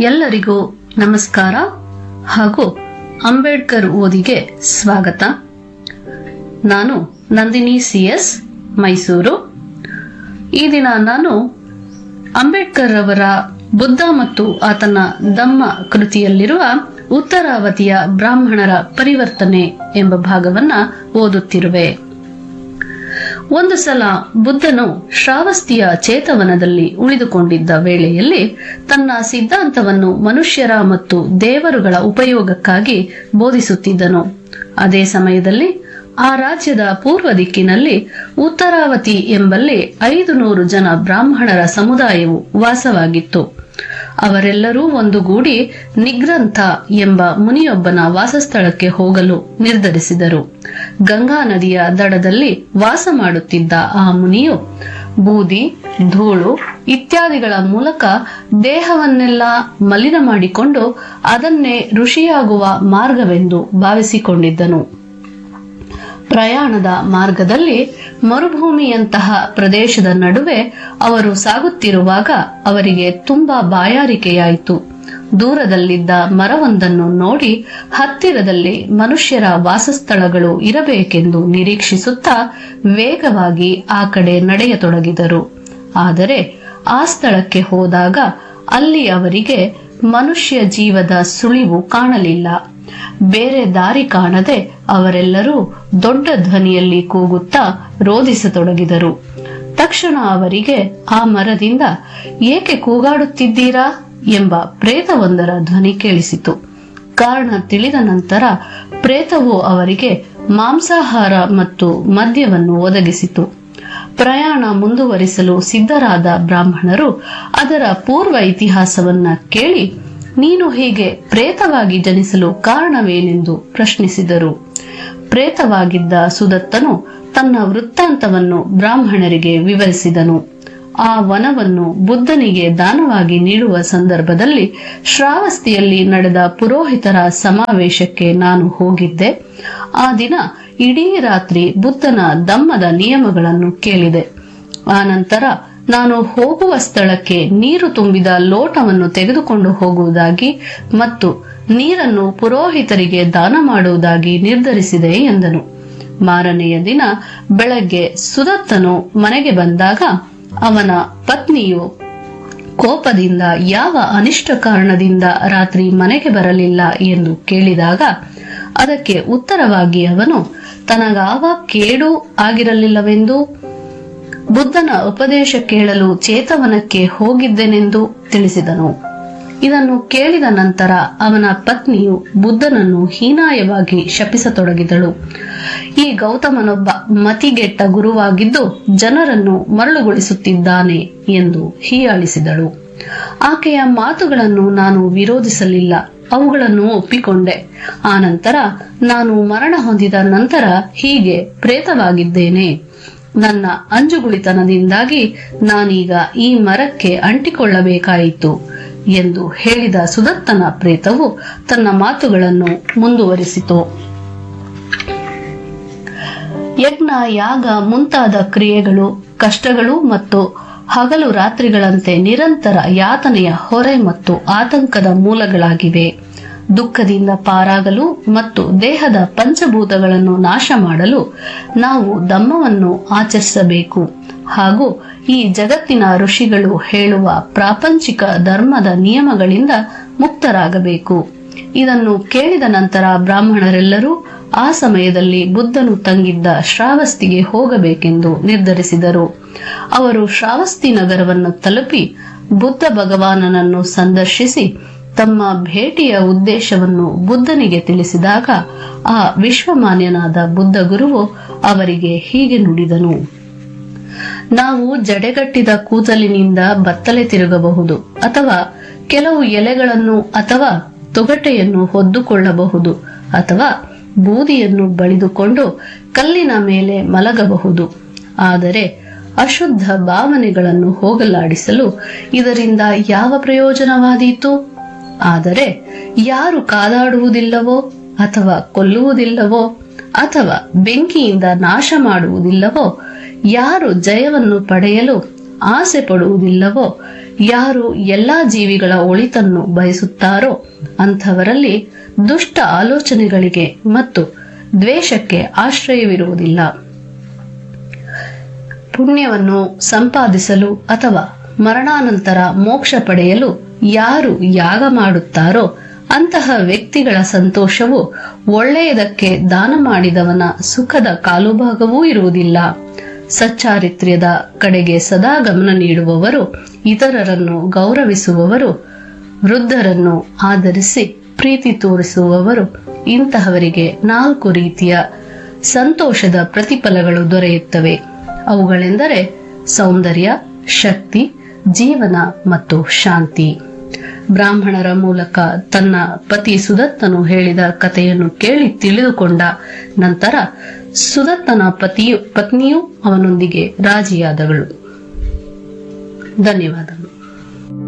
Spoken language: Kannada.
ಎಲ್ಲರಿಗೂ ನಮಸ್ಕಾರ ಹಾಗೂ ಅಂಬೇಡ್ಕರ್ ಓದಿಗೆ ಸ್ವಾಗತ ನಾನು ನಂದಿನಿ ಸಿ ಎಸ್ ಮೈಸೂರು ಈ ದಿನ ನಾನು ಅಂಬೇಡ್ಕರ್ ಅವರ ಬುದ್ಧ ಮತ್ತು ಆತನ ದಮ್ಮ ಕೃತಿಯಲ್ಲಿರುವ ಉತ್ತರಾವತಿಯ ಬ್ರಾಹ್ಮಣರ ಪರಿವರ್ತನೆ ಎಂಬ ಭಾಗವನ್ನ ಓದುತ್ತಿರುವೆ ಒಂದು ಸಲ ಬುದ್ಧನು ಶ್ರಾವಸ್ತಿಯ ಚೇತವನದಲ್ಲಿ ಉಳಿದುಕೊಂಡಿದ್ದ ವೇಳೆಯಲ್ಲಿ ತನ್ನ ಸಿದ್ಧಾಂತವನ್ನು ಮನುಷ್ಯರ ಮತ್ತು ದೇವರುಗಳ ಉಪಯೋಗಕ್ಕಾಗಿ ಬೋಧಿಸುತ್ತಿದ್ದನು ಅದೇ ಸಮಯದಲ್ಲಿ ಆ ರಾಜ್ಯದ ಪೂರ್ವ ದಿಕ್ಕಿನಲ್ಲಿ ಉತ್ತರಾವತಿ ಎಂಬಲ್ಲಿ ಐದು ನೂರು ಜನ ಬ್ರಾಹ್ಮಣರ ಸಮುದಾಯವು ವಾಸವಾಗಿತ್ತು ಅವರೆಲ್ಲರೂ ಒಂದುಗೂಡಿ ನಿಗ್ರಂಥ ಎಂಬ ಮುನಿಯೊಬ್ಬನ ವಾಸಸ್ಥಳಕ್ಕೆ ಹೋಗಲು ನಿರ್ಧರಿಸಿದರು ಗಂಗಾ ನದಿಯ ದಡದಲ್ಲಿ ವಾಸ ಮಾಡುತ್ತಿದ್ದ ಆ ಮುನಿಯು ಬೂದಿ ಧೂಳು ಇತ್ಯಾದಿಗಳ ಮೂಲಕ ದೇಹವನ್ನೆಲ್ಲ ಮಲಿನ ಮಾಡಿಕೊಂಡು ಅದನ್ನೇ ಋಷಿಯಾಗುವ ಮಾರ್ಗವೆಂದು ಭಾವಿಸಿಕೊಂಡಿದ್ದನು ಪ್ರಯಾಣದ ಮಾರ್ಗದಲ್ಲಿ ಮರುಭೂಮಿಯಂತಹ ಪ್ರದೇಶದ ನಡುವೆ ಅವರು ಸಾಗುತ್ತಿರುವಾಗ ಅವರಿಗೆ ತುಂಬಾ ಬಾಯಾರಿಕೆಯಾಯಿತು ದೂರದಲ್ಲಿದ್ದ ಮರವೊಂದನ್ನು ನೋಡಿ ಹತ್ತಿರದಲ್ಲಿ ಮನುಷ್ಯರ ವಾಸಸ್ಥಳಗಳು ಇರಬೇಕೆಂದು ನಿರೀಕ್ಷಿಸುತ್ತಾ ವೇಗವಾಗಿ ಆ ಕಡೆ ನಡೆಯತೊಡಗಿದರು ಆದರೆ ಆ ಸ್ಥಳಕ್ಕೆ ಹೋದಾಗ ಅಲ್ಲಿ ಅವರಿಗೆ ಮನುಷ್ಯ ಜೀವದ ಸುಳಿವು ಕಾಣಲಿಲ್ಲ ಬೇರೆ ದಾರಿ ಕಾಣದೆ ಅವರೆಲ್ಲರೂ ದೊಡ್ಡ ಧ್ವನಿಯಲ್ಲಿ ಕೂಗುತ್ತಾ ರೋಧಿಸತೊಡಗಿದರು ತಕ್ಷಣ ಅವರಿಗೆ ಆ ಮರದಿಂದ ಏಕೆ ಕೂಗಾಡುತ್ತಿದ್ದೀರಾ ಎಂಬ ಪ್ರೇತವೊಂದರ ಧ್ವನಿ ಕೇಳಿಸಿತು ಕಾರಣ ತಿಳಿದ ನಂತರ ಪ್ರೇತವು ಅವರಿಗೆ ಮಾಂಸಾಹಾರ ಮತ್ತು ಮದ್ಯವನ್ನು ಒದಗಿಸಿತು ಪ್ರಯಾಣ ಮುಂದುವರಿಸಲು ಸಿದ್ಧರಾದ ಬ್ರಾಹ್ಮಣರು ಅದರ ಪೂರ್ವ ಇತಿಹಾಸವನ್ನ ಕೇಳಿ ನೀನು ಹೀಗೆ ಪ್ರೇತವಾಗಿ ಜನಿಸಲು ಕಾರಣವೇನೆಂದು ಪ್ರಶ್ನಿಸಿದರು ಪ್ರೇತವಾಗಿದ್ದ ಸುದತ್ತನು ತನ್ನ ವೃತ್ತಾಂತವನ್ನು ಬ್ರಾಹ್ಮಣರಿಗೆ ವಿವರಿಸಿದನು ಆ ವನವನ್ನು ಬುದ್ಧನಿಗೆ ದಾನವಾಗಿ ನೀಡುವ ಸಂದರ್ಭದಲ್ಲಿ ಶ್ರಾವಸ್ತಿಯಲ್ಲಿ ನಡೆದ ಪುರೋಹಿತರ ಸಮಾವೇಶಕ್ಕೆ ನಾನು ಹೋಗಿದ್ದೆ ಆ ದಿನ ಇಡೀ ರಾತ್ರಿ ಬುದ್ಧನ ದಮ್ಮದ ನಿಯಮಗಳನ್ನು ಕೇಳಿದೆ ಆನಂತರ ನಾನು ಹೋಗುವ ಸ್ಥಳಕ್ಕೆ ನೀರು ತುಂಬಿದ ಲೋಟವನ್ನು ತೆಗೆದುಕೊಂಡು ಹೋಗುವುದಾಗಿ ಮತ್ತು ನೀರನ್ನು ಪುರೋಹಿತರಿಗೆ ದಾನ ಮಾಡುವುದಾಗಿ ನಿರ್ಧರಿಸಿದೆ ಎಂದನು ಮಾರನೆಯ ದಿನ ಬೆಳಗ್ಗೆ ಸುದತ್ತನು ಮನೆಗೆ ಬಂದಾಗ ಅವನ ಪತ್ನಿಯು ಕೋಪದಿಂದ ಯಾವ ಅನಿಷ್ಟ ಕಾರಣದಿಂದ ರಾತ್ರಿ ಮನೆಗೆ ಬರಲಿಲ್ಲ ಎಂದು ಕೇಳಿದಾಗ ಅದಕ್ಕೆ ಉತ್ತರವಾಗಿ ಅವನು ತನಗಾವ ಕೇಡು ಆಗಿರಲಿಲ್ಲವೆಂದು ಬುದ್ಧನ ಉಪದೇಶ ಕೇಳಲು ಚೇತವನಕ್ಕೆ ಹೋಗಿದ್ದೆನೆಂದು ತಿಳಿಸಿದನು ಇದನ್ನು ಕೇಳಿದ ನಂತರ ಅವನ ಪತ್ನಿಯು ಬುದ್ಧನನ್ನು ಹೀನಾಯವಾಗಿ ಶಪಿಸತೊಡಗಿದಳು ಈ ಗೌತಮನೊಬ್ಬ ಮತಿಗೆಟ್ಟ ಗುರುವಾಗಿದ್ದು ಜನರನ್ನು ಮರಳುಗೊಳಿಸುತ್ತಿದ್ದಾನೆ ಎಂದು ಹೀಯಾಳಿಸಿದಳು ಆಕೆಯ ಮಾತುಗಳನ್ನು ನಾನು ವಿರೋಧಿಸಲಿಲ್ಲ ಅವುಗಳನ್ನು ಒಪ್ಪಿಕೊಂಡೆ ಆನಂತರ ನಾನು ಮರಣ ಹೊಂದಿದ ನಂತರ ಹೀಗೆ ಪ್ರೇತವಾಗಿದ್ದೇನೆ ನನ್ನ ಅಂಜುಗುಳಿತನದಿಂದಾಗಿ ನಾನೀಗ ಈ ಮರಕ್ಕೆ ಅಂಟಿಕೊಳ್ಳಬೇಕಾಯಿತು ಎಂದು ಹೇಳಿದ ಸುದತ್ತನ ಪ್ರೇತವು ತನ್ನ ಮಾತುಗಳನ್ನು ಮುಂದುವರಿಸಿತು ಯಜ್ಞ ಯಾಗ ಮುಂತಾದ ಕ್ರಿಯೆಗಳು ಕಷ್ಟಗಳು ಮತ್ತು ಹಗಲು ರಾತ್ರಿಗಳಂತೆ ನಿರಂತರ ಯಾತನೆಯ ಹೊರೆ ಮತ್ತು ಆತಂಕದ ಮೂಲಗಳಾಗಿವೆ ದುಃಖದಿಂದ ಪಾರಾಗಲು ಮತ್ತು ದೇಹದ ಪಂಚಭೂತಗಳನ್ನು ನಾಶ ಮಾಡಲು ನಾವು ದಮ್ಮವನ್ನು ಆಚರಿಸಬೇಕು ಹಾಗೂ ಈ ಜಗತ್ತಿನ ಋಷಿಗಳು ಹೇಳುವ ಪ್ರಾಪಂಚಿಕ ಧರ್ಮದ ನಿಯಮಗಳಿಂದ ಮುಕ್ತರಾಗಬೇಕು ಇದನ್ನು ಕೇಳಿದ ನಂತರ ಬ್ರಾಹ್ಮಣರೆಲ್ಲರೂ ಆ ಸಮಯದಲ್ಲಿ ಬುದ್ಧನು ತಂಗಿದ್ದ ಶ್ರಾವಸ್ತಿಗೆ ಹೋಗಬೇಕೆಂದು ನಿರ್ಧರಿಸಿದರು ಅವರು ಶ್ರಾವಸ್ತಿ ನಗರವನ್ನು ತಲುಪಿ ಬುದ್ಧ ಭಗವಾನನನ್ನು ಸಂದರ್ಶಿಸಿ ತಮ್ಮ ಭೇಟಿಯ ಉದ್ದೇಶವನ್ನು ಬುದ್ಧನಿಗೆ ತಿಳಿಸಿದಾಗ ಆ ವಿಶ್ವಮಾನ್ಯನಾದ ಬುದ್ಧ ಗುರುವು ಅವರಿಗೆ ಹೀಗೆ ನುಡಿದನು ನಾವು ಜಡೆಗಟ್ಟಿದ ಕೂದಲಿನಿಂದ ಬತ್ತಲೆ ತಿರುಗಬಹುದು ಅಥವಾ ಕೆಲವು ಎಲೆಗಳನ್ನು ಅಥವಾ ತೊಗಟೆಯನ್ನು ಹೊದ್ದುಕೊಳ್ಳಬಹುದು ಅಥವಾ ಬೂದಿಯನ್ನು ಬಳಿದುಕೊಂಡು ಕಲ್ಲಿನ ಮೇಲೆ ಮಲಗಬಹುದು ಆದರೆ ಅಶುದ್ಧ ಭಾವನೆಗಳನ್ನು ಹೋಗಲಾಡಿಸಲು ಇದರಿಂದ ಯಾವ ಪ್ರಯೋಜನವಾದೀತು ಆದರೆ ಯಾರು ಕಾದಾಡುವುದಿಲ್ಲವೋ ಅಥವಾ ಕೊಲ್ಲುವುದಿಲ್ಲವೋ ಅಥವಾ ಬೆಂಕಿಯಿಂದ ನಾಶ ಮಾಡುವುದಿಲ್ಲವೋ ಯಾರು ಜಯವನ್ನು ಪಡೆಯಲು ಆಸೆ ಪಡುವುದಿಲ್ಲವೋ ಯಾರು ಎಲ್ಲಾ ಜೀವಿಗಳ ಒಳಿತನ್ನು ಬಯಸುತ್ತಾರೋ ಅಂಥವರಲ್ಲಿ ದುಷ್ಟ ಆಲೋಚನೆಗಳಿಗೆ ಮತ್ತು ದ್ವೇಷಕ್ಕೆ ಆಶ್ರಯವಿರುವುದಿಲ್ಲ ಪುಣ್ಯವನ್ನು ಸಂಪಾದಿಸಲು ಅಥವಾ ಮರಣಾನಂತರ ಮೋಕ್ಷ ಪಡೆಯಲು ಯಾರು ಯಾಗ ಮಾಡುತ್ತಾರೋ ಅಂತಹ ವ್ಯಕ್ತಿಗಳ ಸಂತೋಷವು ಒಳ್ಳೆಯದಕ್ಕೆ ದಾನ ಮಾಡಿದವನ ಸುಖದ ಕಾಲುಭಾಗವೂ ಇರುವುದಿಲ್ಲ ಸಚ್ಚಾರಿತ್ರ್ಯದ ಕಡೆಗೆ ಸದಾ ಗಮನ ನೀಡುವವರು ಇತರರನ್ನು ಗೌರವಿಸುವವರು ವೃದ್ಧರನ್ನು ಆಧರಿಸಿ ಪ್ರೀತಿ ತೋರಿಸುವವರು ಇಂತಹವರಿಗೆ ನಾಲ್ಕು ರೀತಿಯ ಸಂತೋಷದ ಪ್ರತಿಫಲಗಳು ದೊರೆಯುತ್ತವೆ ಅವುಗಳೆಂದರೆ ಸೌಂದರ್ಯ ಶಕ್ತಿ ಜೀವನ ಮತ್ತು ಶಾಂತಿ ಬ್ರಾಹ್ಮಣರ ಮೂಲಕ ತನ್ನ ಪತಿ ಸುದತ್ತನು ಹೇಳಿದ ಕಥೆಯನ್ನು ಕೇಳಿ ತಿಳಿದುಕೊಂಡ ನಂತರ ಸುದತ್ತನ ಪತಿಯು ಪತ್ನಿಯೂ ಅವನೊಂದಿಗೆ ರಾಜಿಯಾದಗಳು ಧನ್ಯವಾದಗಳು